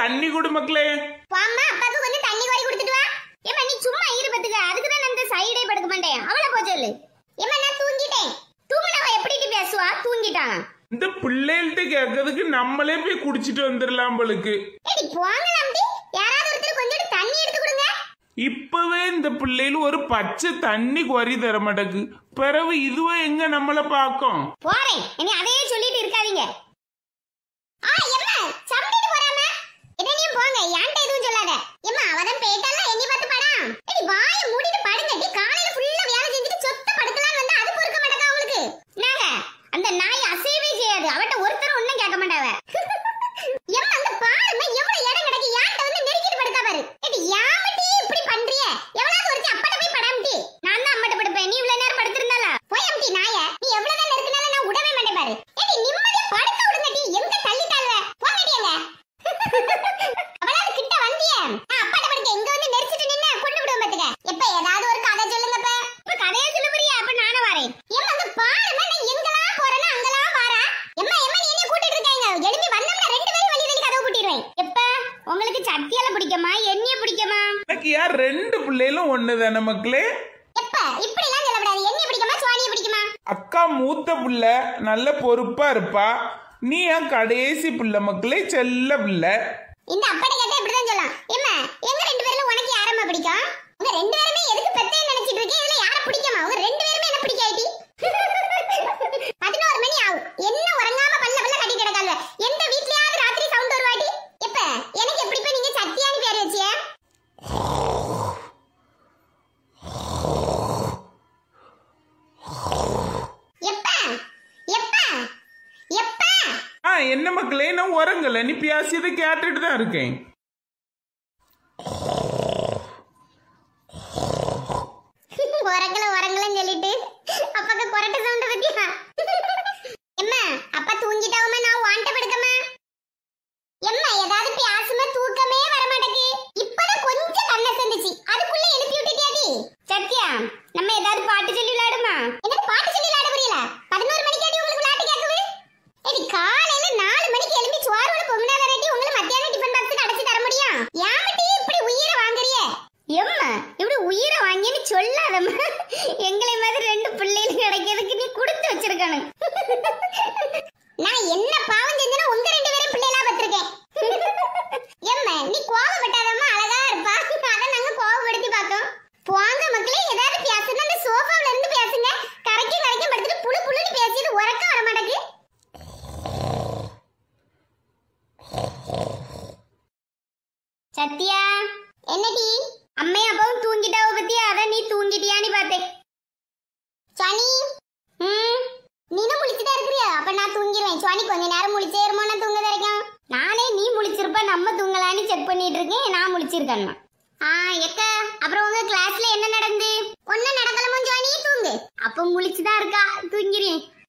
தண்ணி கொடு மக்களே வாம்மா அப்பாக்கு கொஞ்சம் தண்ணி கோரி கொடுத்துட்டு வா ஏம்மா நீ சும்மா இரு பத்துக்க அதுக்கு தான் நான் இந்த சைடே படுக்க மாட்டேன் அவளை போ சொல்லு ஏம்மா நான் தூங்கிட்டேன் தூங்கினவ எப்படி பேசுவா தூங்கிட்டான் இந்த பிள்ளைகள்ட்ட கேட்கறதுக்கு நம்மளே போய் குடிச்சிட்டு வந்துடலாம் போலுக்கு ஏடி போங்கலாம் யாராவது ஒருத்தர் கொஞ்சம் தண்ணி எடுத்து கொடுங்க இப்பவே இந்த பிள்ளைகள் ஒரு பச்சை தண்ணி குறை தர மாட்டேக்கு பிறகு இதுவே எங்க நம்மள பாக்கும் போறேன் இனி அதையே சொல்லிட்டு இருக்காதீங்க ஆ எம்மா சம்பிட்டு போறாம என்னையும் போங்க என்கிட்ட எதுவும் சொல்லாத எம்மா அவதான் பேட்டால என்னை பார்த்து படம் ஏடி வாயை மூடிட்டு படுங்க டி காலையில ஃபுல்லா வேலை செஞ்சுட்டு சொத்த படுக்கலாம்னு வந்தா அது பொறுக்க மாட்டேங்க உங்களுக்கு நாங்க அந்த நாய் அசையவே செய்யாது அவட்ட ஒருத்தர் ஒண்ணும் கேட்க மாட்டாவ எம்மா அந்த பாருமே எவ்வளவு இடம் கிடக்கு யார்கிட்ட வந்து நெருக்கிட்டு படுக்கா பாரு ஏடி யாமட்டி இப்படி பண்றிய எவ்வளவு ஒருத்தி அப்பட்ட போய் படாமட்டி நான் தான் அம்மட்ட படுப்பேன் நீ இவ்வளவு நேரம் படுத்திருந்தால போய் அம்டி நாய நீ எவ்வளவு நேரம் இருக்குனால நான் விடவே மாட்டேன் பாரு ஏடி நிம்மதியா படுக்க விடுங்கடி எங்க தள்ளிட்டால போங்கடி அங்க அவ்வளவு கிட்ட வந்தியே நான் அப்பாட்ட படுக்க இங்க வந்து நெரிச்சிட்டு நின்னு கொண்டு விடுவேன் பாத்துக்க எப்ப ஏதாவது ஒரு கதை சொல்லுங்கப்ப இப்ப கதையை சொல்ல போறியா அப்ப நானும் வரேன் ஏம்மா அந்த பாருமா நான் எங்கெல்லாம் போறேன்னா அங்கெல்லாம் வாரா எம்மா எம்மா நீ என்ன கூட்டிட்டு இருக்காங்க எழுப்பி வந்தோம்னா ரெண்டு பேரும் வெளிய வெளிய கதவு பூட்டிடுவேன் எப்ப உங்களுக்கு சத்தியால பிடிக்குமா என்னைய பிடிக்குமா எனக்கு யார் ரெண்டு பிள்ளைகளும் ஒண்ணுதானே மக்களே எப்ப இப்படி எல்லாம் சொல்லக்கூடாது என்னைய பிடிக்குமா சுவானிய பிடிக்குமா அக்கா மூத்த பிள்ளை நல்ல பொறுப்பா இருப்பா நீ என் கடைசி பிள்ளை மக்களே செல்ல பிள்ளை இந்த அப்படி கேட்டா இப்படிதான் சொல்லலாம் ஏம்மா எங்க ரெண்டு பேர்ல உனக்கு யாரம்மா பிடிக்கும் உங்க ரெண்டு பேருமே எதுக்கு பெத்தேன்னு நினைச்சிட்டு இருக்கீங்க இதுல யார பிடிக்குமா உங்க ரெண்டு பேருமே என்ன பிடிக்காட்டி பதினோரு மணி ஆகும் என்ன உறங்காம பல்ல பல்ல கட்டிட்டு கிடக்காங்க எந்த வீட்லயாவது ராத்திரி சவுண்ட் வருவாடி எப்ப எனக்கு எப்படி இப்ப நீங்க சத்தியான்னு பேர் வச்சிய எப்ப எப்ப எப்ப ஆ என்ன மக்களே நான் உறங்கல நீ பேசியதை கேட்டுட்டு தான் இருக்கேன் உரங்கல உரங்கலன்னு சொல்லிட்டு அப்பாக்கு கொரட்ட சவுண்ட் பத்தியா எம்மா அப்பா தூங்கிட்டாவுமா நான் வாண்ட படுக்கமா எம்மா ஏதாவது பேசுமா தூக்கமே வர மாட்டேங்குது இப்பதான் கொஞ்சம் கண்ணை செந்துச்சு அதுக்குள்ள எழுப்பி விட்டுட்டியாடி சத்யா நம்ம ஏதாவது பாட்டு சொல்லி விளையாடுமா என்ன பாட்டு சொல்லி விளையாட புரியல பதினோரு மணிக்காடி உங்களுக்கு விளையாட்டு கேக்குது ஏடி காலையில நாலு மணிக்கு எழும்பி சோறு வர பொம்னால ரெட்டி உங்களுக்கு மத்தியானம் டிஃபன் பாக்ஸ் அடைச்சு தர முடியும் யாமட்டி இப்படி உயிரை வாங்குறியே எம்மா இப்படி உயிரை வாங்கின்னு சொல்லாதம்மா எங்களை மாதிரி ரெண்டு பிள்ளைகள் கிடைக்கிறதுக்கு நீ கொடுத்து வச்சிருக்கணும் நான் என்ன பாவம் செஞ்சேன்னா உங்க ரெண்டு பேரும் பிள்ளைகளா பத்திருக்கேன் எம்மா நீ கோவப்பட்டாதம்மா அழகா இருப்பா அதை நாங்க கோவப்படுத்தி பார்த்தோம் போங்க மக்களே ஏதாவது பேசுனா அந்த சோஃபாவுல இருந்து பேசுங்க கரைக்கும் கரைக்கும் படுத்துட்டு புழு புழுன்னு பேசியது உறக்க வர மாட்டேங்குது சத்யா என்னடி அம்மையும் அப்பாவும் தூங்கிட்டாவ பத்தியா அதான் நீ தூங்கிட்டியான்னு பார்த்தேன் சுவானி ம் நீனும் முழிச்சுதான் இருக்கிறியா அப்ப நான் தூங்கிடுவேன் சுவானி கொஞ்ச நேரம் முழிச்சே இருமோ நான் தூங்க வரைக்கும் நானே நீ முழிச்சிருப்ப நம்ம தூங்கலான்னு செக் பண்ணிட்டு இருக்கேன் நான் முழிச்சிருக்கேன்மா ஆ எக்க அப்புறம் உங்க கிளாஸ்ல என்ன நடந்து ஒன்னும் நடக்கலமோ சுவானி தூங்கு அப்ப முழிச்சுதான் இருக்கா தூங்கிறேன்